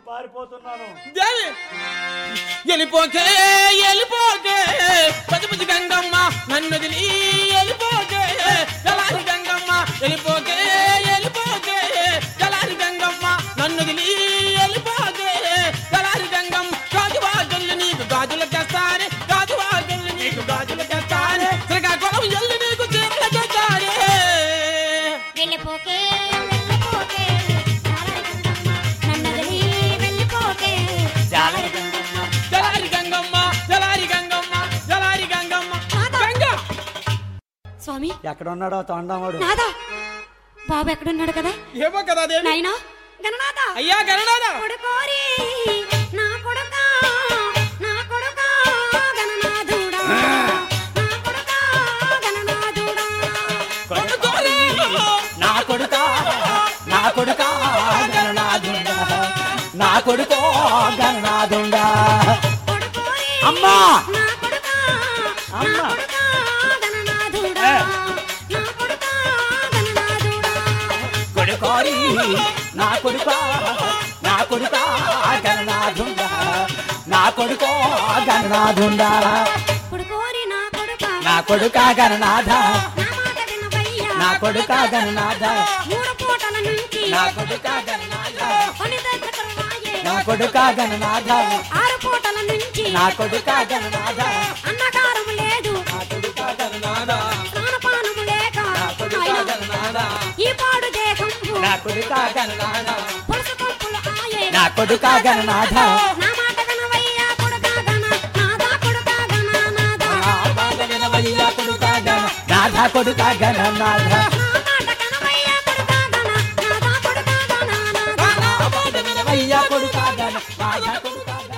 పారిపోతున్నాను దేవి వెళ్ళిపోకే వెళ్ళిపోకే పది పది గంగమ్మ నన్ను వదిలి వెళ్ళిపోకే జలారి గంగమ్మ వెళ్ళిపోకే వెళ్ళిపోకే జలారి గంగమ్మ నన్ను వదిలి వెళ్ళిపోకే జలారి గంగమ్మ గాజువాజల్లు నీకు గాజులు తెస్తానే గాజువాజల్లు నీకు గాజులు తెస్తానే శ్రీకాకుళం ఎల్లు నీకు చీరలు తెస్తానే వెళ్ళిపోకే వెళ్ళిపోకే నన్నదిలి వెళ్ళిపోకే జలారి గంగమ్మ జలారి గంగమ్మ జలారి గంగమ్మ జలారి గంగమ్మ గంగ స్వామి ఎక్కడ ఉన్నాడో తొండమాడు నాదా బాబు ఎక్కడున్నాడు కదా ఏమో కదా దేవి నాయనా గణనాథ అయ్యా గణనాథ కొడుకోరి నా కొడుక నా కొడుక గణనాథుడా నా కొడుక గణనాథుడా కొడుకోరి నా కొడుక నా కొడుక గణనాథుండా నా కొడుకో గణనాథుండా కొడుకోరి అమ్మా నా కొడుక నా అమ్మా. కొడుక గణనాథుడా ఏ. నా కొడుక గణనాథుడా కొడుకోరి నా కొడుక నా కొడుక గణనాథుండా నా కొడుకో గణనాథుండా కొడుకోరి నా కొడుక నా కొడుక గణనాథ నా మాట వినవయ్యా నా కొడుక గణనాథ మూడు పూటల నుంచి నా కొడుక గణనాథ పని దగ్గర రాయే నా కొడుక గణనాథ ఆరు పూటల నుంచి నా కొడుక గణనాథ అన్నకారము లేదు నా కొడుక గణనాథ స్నానపానము లేక నా కొడుక ఆయన గణనాథ ఈ పాడు దేహంబు నా కొడుక గణనాథ పులుసు పంపులు ఆయే నా కొడుక గణనాథ నా మాట వినవయ్యా కొడుకా గణ నాదా కొడుకా గణ నాదా నా బాధ వినవయ్య కొడుక గణ నాథ కొడుక గణనాథ నా మాట కనవయ్యా కొడుకా గణ నాదా కొడుకా గణ నాదా నా బాధ వినవయ్య కొడుక గణ నాథ కొడుక గణ